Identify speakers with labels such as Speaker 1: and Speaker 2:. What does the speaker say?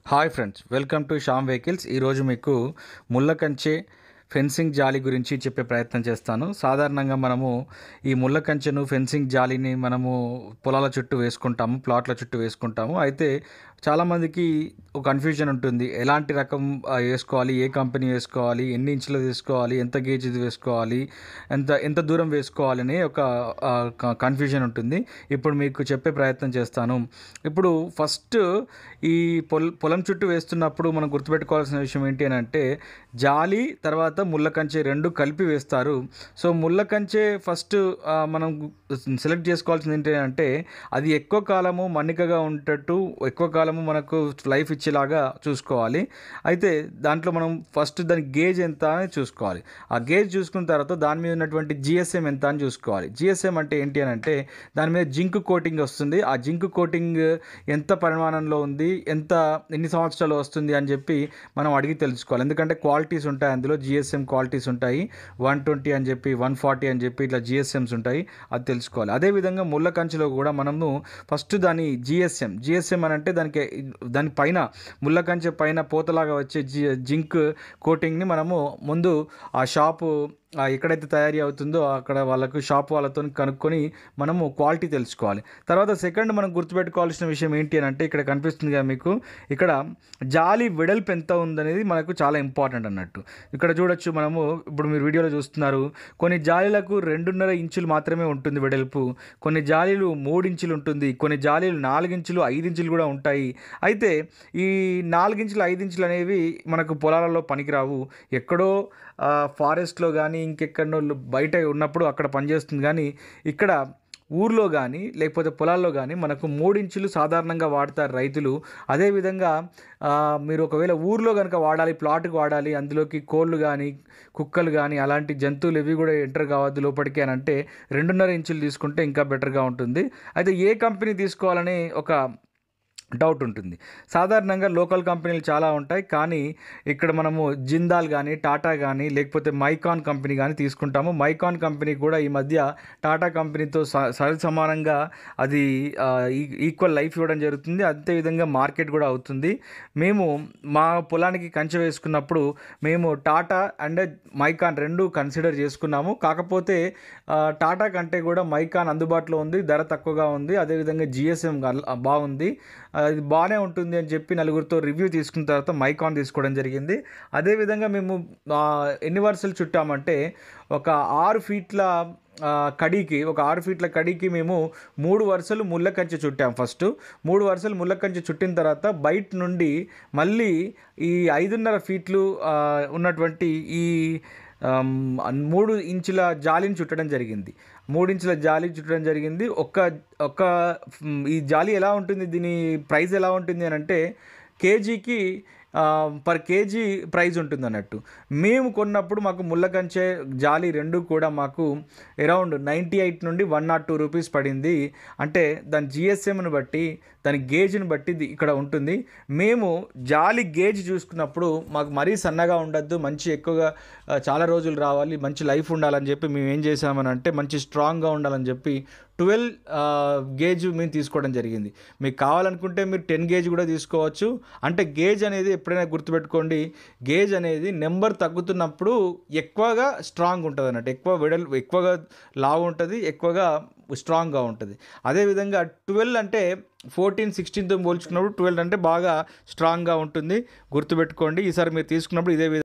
Speaker 1: hi friends welcome to Shyam vehicles ఈరోజు మీకు ముళ్ళకంచె fencing జాలి గురించి చెప్పే ప్రయత్నం చేస్తాను సాధారణంగా మనము ఈ ముళ్ళ కంచెను ఫెన్సింగ్ జాలిని మనము పొలాల చుట్టూ వేసుకుంటాము ప్లాట్ల చుట్టూ వేసుకుంటాము అయితే చాలామందికి ఒక కన్ఫ్యూజన్ ఉంటుంది ఎలాంటి రకం ఆ, వేసుకోవాలి ఏ కంపెనీ వేసుకోవాలి ఎన్ని ఇంచులు వేసుకోవాలి ఎంత గేజ్ది వేసుకోవాలి ఎంత ఎంత దూరం వేసుకోవాలి అనే ఒక కన్ఫ్యూజన్ ఉంటుంది ఇప్పుడు మీకు చెప్పే ప్రయత్నం చేస్తాను ఇప్పుడు ఫస్ట్ ఈ పొల్ పొలం చుట్టూ వేస్తున్నప్పుడు మనం గుర్తుపెట్టుకోవాల్సిన విషయం ఏంటి అని అంటే జాలి తర్వాత ముళ్ళ కంచె రెండు కలిపి వేస్తారు సో ముళ్ళ కంచె ఫస్ట్ ఆ, మనం సెలెక్ట్ చేసుకోవాల్సింది ఏంటి అంటే అది ఎక్కువ కాలము మన్నికగా ఉండేటట్టు ఎక్కువ కాలము మనకు లైఫ్ ఇచ్చేలాగా చూసుకోవాలి అయితే దాంట్లో మనం ఫస్ట్ దాని గేజ్ ఎంత అని చూసుకోవాలి ఆ గేజ్ చూసుకున్న తర్వాత దాని మీద ఉన్నటువంటి జిఎస్ఎం ఎంత అని చూసుకోవాలి జిఎస్ఎం అంటే ఏంటి అని అంటే దాని మీద జింక్ కోటింగ్ వస్తుంది ఆ జింక్ కోటింగ్ ఎంత పరిమాణంలో ఉంది ఎంత ఎన్ని సంవత్సరాలు వస్తుంది అని చెప్పి మనం అడిగి తెలుసుకోవాలి ఎందుకంటే క్వాలిటీస్ ఉంటాయి అందులో జిఎస్ఎం క్వాలిటీస్ ఉంటాయి వన్ ట్వంటీ అని చెప్పి వన్ ఫార్టీ అని చెప్పి ఇట్లా జిఎస్ఎమ్స్ ఉంటాయి అది తెలుసుకోవాలి అదేవిధంగా ముళ్ళ కంచెలో కూడా మనము ఫస్ట్ దాని జిఎస్ఎం జిఎస్ఎం అని అంటే దానికి దాని పైన ముళ్ళ కంచె పైన పోతలాగా వచ్చే జి జింక్ కోటింగ్ని మనము ముందు ఆ షాపు ఆ ఎక్కడైతే తయారీ అవుతుందో అక్కడ వాళ్ళకు షాప్ వాళ్ళతో కనుక్కొని మనము క్వాలిటీ తెలుసుకోవాలి తర్వాత సెకండ్ మనం గుర్తుపెట్టుకోవాల్సిన విషయం ఏంటి అని అంటే ఇక్కడ కనిపిస్తుంది కదా మీకు ఇక్కడ జాలి వెడల్పు ఎంత ఉందనేది మనకు చాలా ఇంపార్టెంట్ అన్నట్టు ఇక్కడ చూడొచ్చు మనము ఇప్పుడు మీరు వీడియోలో చూస్తున్నారు కొన్ని జాలీలకు రెండున్నర ఇంచులు మాత్రమే ఉంటుంది వెడల్పు కొన్ని జాలీలు మూడు ఇంచులు ఉంటుంది కొన్ని జాలీలు నాలుగు ఇంచులు ఐదు ఇంచులు కూడా ఉంటాయి అయితే ఈ నాలుగు ఇంచులు ఐదు ఇంచులు అనేవి మనకు పొలాలలో పనికిరావు ఎక్కడో ఆ, ఫారెస్ట్లో కానీ ఇంకెక్కడో బయట ఉన్నప్పుడు అక్కడ పనిచేస్తుంది కానీ ఇక్కడ ఊర్లో కానీ లేకపోతే పొలాల్లో కానీ మనకు మూడించులు సాధారణంగా వాడతారు రైతులు అదేవిధంగా ఆ, మీరు ఒకవేళ ఊర్లో కనుక వాడాలి ప్లాట్కి వాడాలి అందులోకి కోళ్ళు కానీ కుక్కలు కానీ అలాంటి జంతువులు ఇవి కూడా ఎంటర్ కావద్దు లోపలికి అని అంటే రెండున్నర ఇంచులు తీసుకుంటే ఇంకా బెటర్గా ఉంటుంది అయితే ఏ కంపెనీ తీసుకోవాలని ఒక డౌట్ ఉంటుంది సాధారణంగా లోకల్ కంపెనీలు చాలా ఉంటాయి కానీ ఇక్కడ మనము జిందాల్ కానీ టాటా కానీ లేకపోతే మైకాన్ కంపెనీ కానీ తీసుకుంటాము మైకాన్ కంపెనీ కూడా ఈ మధ్య టాటా కంపెనీతో స- సరి సమానంగా అది ఆ, ఈ- ఈక్వల్ లైఫ్ ఇవ్వడం జరుగుతుంది అదేవిధంగా మార్కెట్ కూడా అవుతుంది మేము మా పొలానికి కంచె వేసుకున్నప్పుడు మేము టాటా అండ్ మైకాన్ రెండు కన్సిడర్ చేసుకున్నాము కాకపోతే ఆ, టాటా కంటే కూడా మైకాన్ అందుబాటులో ఉంది ధర తక్కువగా ఉంది అదేవిధంగా జిఎస్ఎం బాగుంది అది బాగానే ఉంటుంది అని చెప్పి నలుగురితో రివ్యూ తీసుకున్న తర్వాత మైకాన్ తీసుకోవడం జరిగింది అదేవిధంగా మేము ఆ, ఎన్ని వరుసలు చుట్టామంటే ఒక ఆరు ఫీట్ల ఆ, కడికి ఒక ఆరు ఫీట్ల కడికి మేము మూడు వరుసలు ముళ్ళ కంచె చుట్టాం ఫస్ట్ మూడు వరుసలు ముళ్ళ కంచె చుట్టిన తర్వాత బయట నుండి మళ్ళీ ఈ ఐదున్నర ఫీట్లు ఆ, ఉన్నటువంటి ఈ ఆమ్, మూడు ఇంచుల జాలిని చుట్టడం జరిగింది మూడు ఇంచుల జాలి చుట్టడం జరిగింది ఒక్క ఒక్క మ్, ఈ జాలి ఎలా ఉంటుంది దీని ప్రైస్ ఎలా ఉంటుంది అని అంటే కేజీకి ఆ, పర్ కేజీ ప్రైస్ ఉంటుంది అన్నట్టు మేము కొన్నప్పుడు మాకు ముళ్ళ కంచె జాలి రెండు కూడా మాకు అరౌండ్ నైంటీ ఎయిట్ నుండి వన్ నాట్ టూ రూపీస్ పడింది అంటే దాని జిఎస్ఎంను బట్టి దాని గేజ్ని బట్టి ఇది ఇక్కడ ఉంటుంది మేము జాలి గేజ్ చూసుకున్నప్పుడు మాకు మరీ సన్నగా ఉండద్దు మంచి ఎక్కువగా ఆ, చాలా రోజులు రావాలి మంచి లైఫ్ ఉండాలని చెప్పి మేము ఏం చేసామని అంటే మంచి స్ట్రాంగ్గా ఉండాలని చెప్పి ట్వెల్వ్ గేజ్ మేము తీసుకోవడం జరిగింది మీకు కావాలనుకుంటే మీరు టెన్ గేజ్ కూడా తీసుకోవచ్చు అంటే గేజ్ అనేది ఎప్పుడైనా గుర్తుపెట్టుకోండి గేజ్ అనేది నెంబర్ తగ్గుతున్నప్పుడు ఎక్కువగా స్ట్రాంగ్ ఉంటుంది అన్నట్టు ఎక్కువ వెడల్ ఎక్కువగా లావు ఉంటుంది ఎక్కువగా స్ట్రాంగ్గా ఉంటుంది అదేవిధంగా ట్వెల్వ్ అంటే ఫోర్టీన్ సిక్స్టీన్తో పోల్చుకున్నప్పుడు ట్వెల్వ్ అంటే బాగా స్ట్రాంగ్గా ఉంటుంది గుర్తుపెట్టుకోండి ఈసారి మీరు తీసుకున్నప్పుడు ఇదే విధంగా